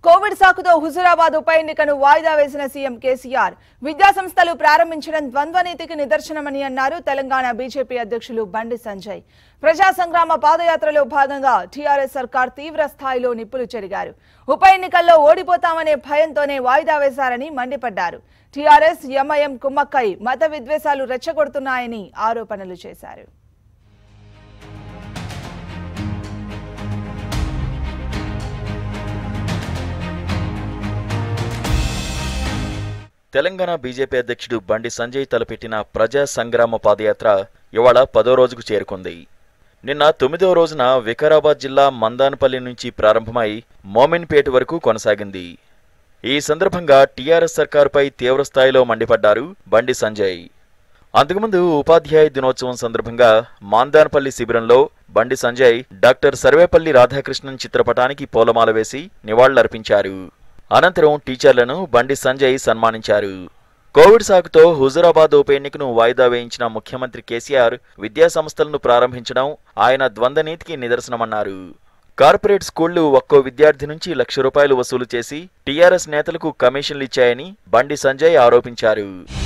Covid సాకుతో Huzurabad ఉప ఎన్నికను వాయిదా వేసిన సీఎం కేసీఆర్ విద్యా సంస్థలు ప్రారంభించడం ద్వంద్వనీతికి నిదర్శనమని అన్నారు తెలంగాణ బీజేపీ అధ్యక్షులు బండి సంజయ్ ప్రజా సంగ్రామ పాదయాత్రలో భాగంగా టీఆర్ఎస్ సర్కార్ తీవ్ర స్థాయిలో నిప్పులు చెరిగారు ఉప ఎన్నికల్లో ఓడిపోతామనే భయంతోనే వాయిదా వేశారని మండిపడ్డారు టీఆర్ఎస్ ఎంఐఎం కుమ్మక్కై మత విద్వేషాలు రెచ్చగొడుతున్నాయని ఆరోపణలు చేశారు తెలంగాణ బీజేపీ అధ్యక్షుడు బండి సంజయ్ తలపెట్టిన ప్రజా సంగ్రామ పాదయాత్ర ఇవాళ పదో రోజుకు చేరుకుంది నిన్న తొమ్మిదో రోజున వికారాబాద్ జిల్లా మందానపల్లి నుంచి ప్రారంభమై మోమిన్పేట వరకు కొనసాగింది ఈ సందర్భంగా టీఆర్ఎస్ సర్కారుపై తీవ్రస్థాయిలో మండిపడ్డారు బండి సంజయ్ అంతకుముందు ఉపాధ్యాయ దినోత్సవం సందర్భంగా మాందానపల్లి శిబిరంలో బండి సంజయ్ డాక్టర్ సర్వేపల్లి రాధాకృష్ణన్ చిత్రపటానికి పూలమాల వేసి నివాళులర్పించారు అనంతరం టీచర్లను బండి సంజయ్ సన్మానించారు కోవిడ్ సాకుతో హుజురాబాద్ ఉప ఎన్నికను వాయిదా వేయించిన ముఖ్యమంత్రి కేసీఆర్ విద్యా సంస్థలను ప్రారంభించడం ఆయన ద్వంద్వనీతికి నిదర్శనమన్నారు కార్పొరేట్ స్కూళ్లు ఒక్కో విద్యార్థి నుంచి లక్ష రూపాయలు వసూలు చేసి టీఆర్ఎస్ నేతలకు కమిషన్లు ఇచ్చాయని బండి సంజయ్ ఆరోపించారు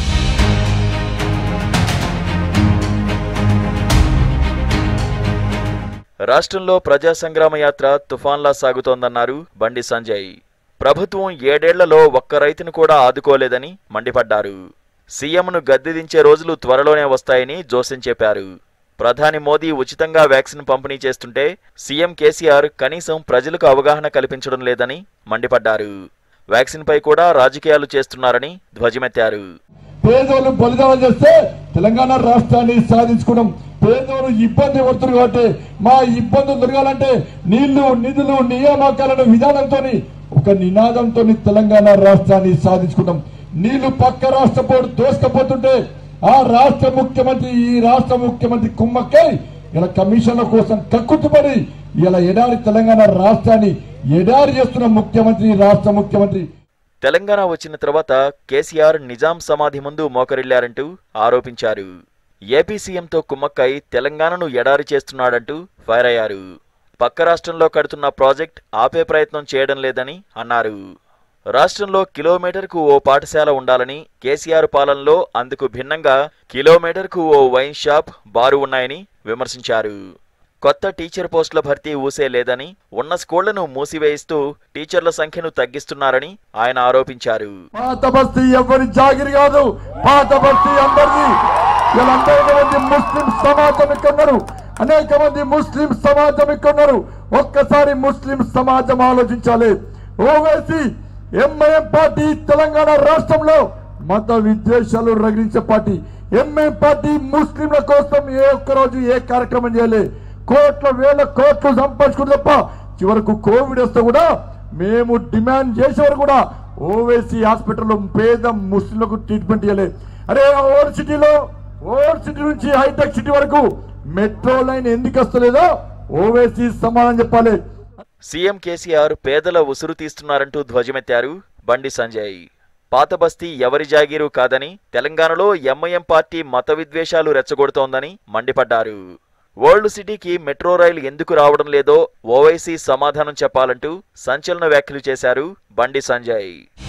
రాష్ట్రంలో ప్రజా సంగ్రామ యాత్ర తుఫాన్లా సాగుతోందన్నారు బండి సంజయ్ ప్రభుత్వం ఏడేళ్లలో ఒక్క రైతును కూడా ఆదుకోలేదని మండిపడ్డారు సీఎంను గద్దెదించే రోజులు త్వరలోనే వస్తాయని జోసెన్ చెప్పారు ప్రధాని మోదీ ఉచితంగా వ్యాక్సిన్ పంపిణీ చేస్తుంటే సీఎం కేసీఆర్ కనీసం ప్రజలకు అవగాహన కల్పించడం లేదని మండిపడ్డారు వ్యాక్సిన్పై కూడా రాజకీయాలు చేస్తున్నారని ధ్వజమెత్తారు పేదోళ్ళు బలిదానం చేస్తే తెలంగాణ రాష్ట్రాన్ని సాధించుకున్నాం పేదోళ్ళు ఇబ్బంది పడుతున్నారు కాబట్టి మా ఇబ్బందులు దొరకాలంటే నీళ్లు నిధులు నియామకాలను విధానంతో ఒక నినాదంతో తెలంగాణ రాష్ట్రాన్ని సాధించుకున్నాం నీళ్లు పక్క రాష్ట్ర పోటు దోసుకపోతుంటే ఆ రాష్ట్ర ముఖ్యమంత్రి ఈ రాష్ట్ర ముఖ్యమంత్రి కుమ్మక్కై ఇలా కమిషన్ల కోసం కక్కుతుపడి ఇలా ఎడారి తెలంగాణ రాష్ట్రాన్ని ఎడారి చేస్తున్న ముఖ్యమంత్రి రాష్ట్ర ముఖ్యమంత్రి తెలంగాణ వచ్చిన తర్వాత కేసీఆర్ నిజాం సమాధి ముందు మోకరిల్లారంటూ ఆరోపించారు ఏపీ సీఎంతో కుమ్మక్కై తెలంగాణను ఎడారి చేస్తున్నాడంటూ ఫైర్ అయ్యారు పక్క రాష్ట్రంలో కడుతున్న ప్రాజెక్ట్ ఆపే ప్రయత్నం చేయడం లేదని అన్నారు రాష్ట్రంలో కిలోమీటర్కు ఓ పాఠశాల ఉండాలని కేసీఆర్ పాలనలో అందుకు భిన్నంగా కిలోమీటర్కు ఓ వైన్ షాప్ బారు ఉన్నాయని విమర్శించారు కొత్త టీచర్ పోస్టుల భర్తీ ఊసే లేదని ఉన్న స్కూళ్లను మూసివేయిస్తూ టీచర్ల సంఖ్యను తగ్గిస్తున్నారని ఆయన ఆరోపించారు పాత బస్తీ ఎవరి జాగిరి కాదు పాత బస్తీ అందరిది ఇలా అనేక మంది ముస్లిం సమాజం ఇక్కడ ఉన్నారు అనేక మంది ముస్లిం సమాజం ఇక్కడ ఉన్నారు ఒక్కసారి ముస్లిం సమాజం ఆలోచించాలి ఓవైసీ ఎంఐఎం పార్టీ తెలంగాణ రాష్ట్రంలో మత విద్వేషాలు రగిలించే పార్టీ ఎంఐఎం పార్టీ ముస్లింల కోసం ఏ ఒక్క రోజు ఏ కార్యక్రమం చేయలే కోట్ల వేల కోట్లు సంపాదించుకుని తప్ప చివరకు కోవిడ్ వస్తే కూడా మేము డిమాండ్ చేసే వరకు కూడా ఓవేసీ హాస్పిటల్లో పేద ముస్లింలకు ట్రీట్మెంట్ ఇవ్వలే అరే ఓల్డ్ సిటీలో ఓల్డ్ సిటీ నుంచి హైటెక్ సిటీ వరకు మెట్రో లైన్ ఎందుకు వస్తలేదో ఓవేసీ సమాధానం చెప్పాలి సీఎం కేసీఆర్ పేదల ఉసురు తీస్తున్నారంటూ ధ్వజమెత్తారు బండి సంజయ్ పాత బస్తీ ఎవరి జాగీరు కాదని తెలంగాణలో ఎంఐఎం పార్టీ మత విద్వేషాలు రెచ్చగొడుతోందని మండిపడ్డారు ఓల్డ్ సిటీకి మెట్రో రైలు ఎందుకు రావడం లేదో ఓవైసీ సమాధానం చెప్పాలంటూ సంచలన వ్యాఖ్యలు చేశారు బండి సంజయ్